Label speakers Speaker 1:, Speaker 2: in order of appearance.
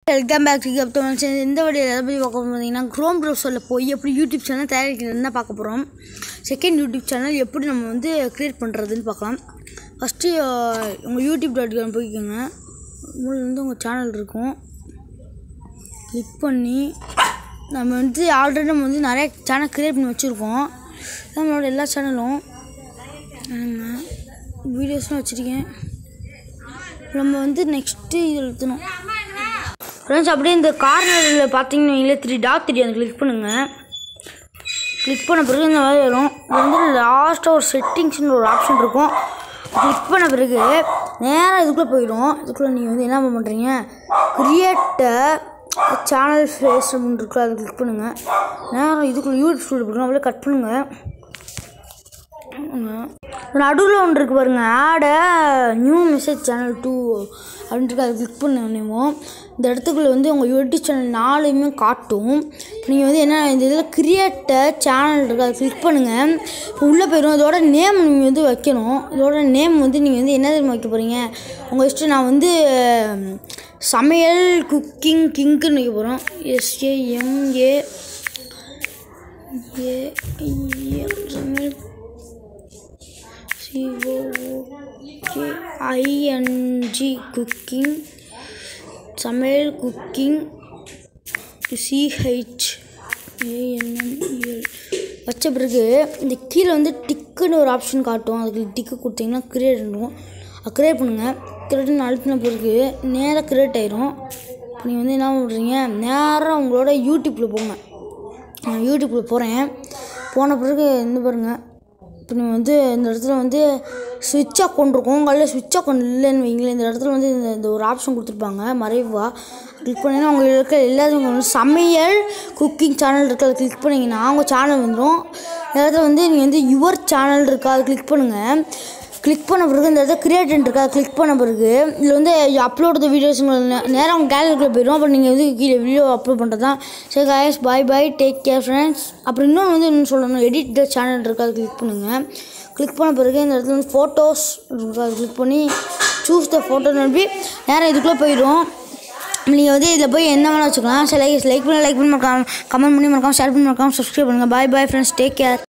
Speaker 1: welcome back to கப்தம் இந்த video எதை பற்றி பார்க்க போகிறோம் பார்த்தீங்கன்னா க்ரோம் ப்ரௌசரில் போய் எப்படி யூடியூப் சேனல் தயாரிக்கிறதுன்னு தான் பார்க்க போகிறோம் செகண்ட் யூடியூப் சேனல் எப்படி நம்ம வந்து க்ரியேட் பண்ணுறதுன்னு பார்க்கலாம் ஃபஸ்ட்டு உங்கள் யூடியூப் டாட் காம் போய்க்கோங்க உங்களுக்கு வந்து உங்கள் சேனல் இருக்கும் கிளிக் பண்ணி நம்ம வந்து ஆல்ரெடி நம்ம வந்து நிறைய சேனல் க்ரியேட் பண்ணி வச்சுருக்கோம் நம்மளோட எல்லா சேனலும் வீடியோஸும் வச்சுருக்கேன் நம்ம வந்து நெக்ஸ்ட்டு இது எழுத்தணும் ஃப்ரெண்ட்ஸ் அப்படியே இந்த கார்னரில் பார்த்தீங்கன்னு வைங்களேன் த்ரீ டாட் த்ரீ அந்த கிளிக் பண்ணுங்கள் கிளிக் பண்ண பிறகு இந்த மாதிரி வரும் இது வந்து லாஸ்ட்டாக ஒரு செட்டிங்ஸ்னு ஒரு ஆப்ஷன் இருக்கும் கிளிக் பண்ண பிறகு நேராக இதுக்குள்ளே போயிடும் இதுக்குள்ளே நீங்கள் வந்து என்ன பண்ணுறீங்க கிரியேட்ட சேனல் ஃபேஸ் அப்படின்னு இருக்குல்ல அதை கிளிக் பண்ணுங்கள் நேரம் இதுக்குள்ளே யூடியூப் ஸ்டூடியோ போய்டும் அப்படியே கட் பண்ணுங்கள் நடுவில் ஒன்று இருக்குது பாருங்க ஆட நியூ மெசேஜ் சேனல் டூ அப்படின்ட்டு அதை கிளிக் பண்ணணும் இந்த இடத்துக்குள்ள வந்து உங்கள் யூடியூப் சேனல் நாலுமே காட்டும் நீங்கள் வந்து என்ன இந்த இதில் கிரியேட்ட சேனல் இருக்குது அதை கிளிக் பண்ணுங்கள் இப்போ உள்ளே போயிடும் இதோட நேம் நீங்கள் வந்து வைக்கணும் இதோட நேம் வந்து நீங்கள் வந்து என்ன தெரியுமா வைக்க போகிறீங்க உங்கள் இஷ்டம் நான் வந்து சமையல் குக்கிங் கிங்க்குன்னு வைக்க போகிறோம் எஸ்ஏஎம்ஏ ஏ சமையல் சிஓஓகேஐஎன்ஜி குக்கிங் சமையல் குக்கிங் சிஹெச் ஏஎன்என்இஎல் வச்ச பிறகு இந்த கீழே வந்து டிக்குன்னு ஒரு ஆப்ஷன் காட்டும் அதுக்கு டிக்கு கொடுத்தீங்கன்னா கிரியேட் இருக்கும் அது கிரியேட் பண்ணுங்கள் கிரியேட்னு அழுத்தின பிறகு நேராக கிரியேட் ஆயிரும் நீங்கள் வந்து என்ன பண்ணுறீங்க நேராக உங்களோட யூடியூப்பில் போங்க நான் யூடியூப்பில் போகிறேன் போன பிறகு இந்த பாருங்கள் இப்போ நீங்கள் வந்து இந்த இடத்துல வந்து சுவிட்ச் அக்கௌண்ட் இருக்கும் உங்களில் சுவிட்ச் அக்கௌண்ட் இல்லைன்னு வைங்களேன் இந்த இடத்துல வந்து இந்த இந்த ஒரு ஆப்ஷன் கொடுத்துருப்பாங்க மறைவாக கிளிக் பண்ணிங்கன்னா உங்களுக்கு இருக்க எல்லாத்துக்கும் வந்து சமையல் குக்கிங் சேனல் இருக்குது அதை கிளிக் பண்ணிங்கன்னா உங்கள் சேனல் வந்துடும் இந்த இடத்துல வந்து நீங்கள் வந்து யுவர் சேனல் இருக்கா அதை கிளிக் பண்ணுங்கள் கிளிக் பண்ண பிறகு இந்த இடத்துல கிரியேட்டன் இருக்கா கிளிக் பண்ண பிறகு இதில் வந்து அப்லோட் த வீடியோஸ் நேராக உங்கள் கேலரிக்குள்ளே போயிடும் அப்புறம் நீங்கள் வந்து கீழே வீடியோ அப்லோட் பண்ணுறது தான் சரி guys bye bye take care friends அப்புறம் இன்னொன்று வந்து இன்னும் சொல்லணும் எடிட் த சேனல் இருக்கா அதை கிளிக் பண்ணுங்கள் கிளிக் பண்ண பிறகு இந்த இடத்துல வந்து ஃபோட்டோஸ் இருக்கா அதை கிளிக் பண்ணி சூஸ் த ஃபோட்டோ நம்பி நேராக இதுக்குள்ளே போயிடும் நீங்கள் வந்து இதில் போய் என்ன வேணால் வச்சுக்கலாம் சரி லைக் லைக் பண்ணி லைக் பண்ணி மறக்காம கமெண்ட் பண்ணி மறக்காம ஷேர் பண்ணி மறக்காம சப்ஸ்கிரைப் பண்ணுங்கள் bye bye friends take care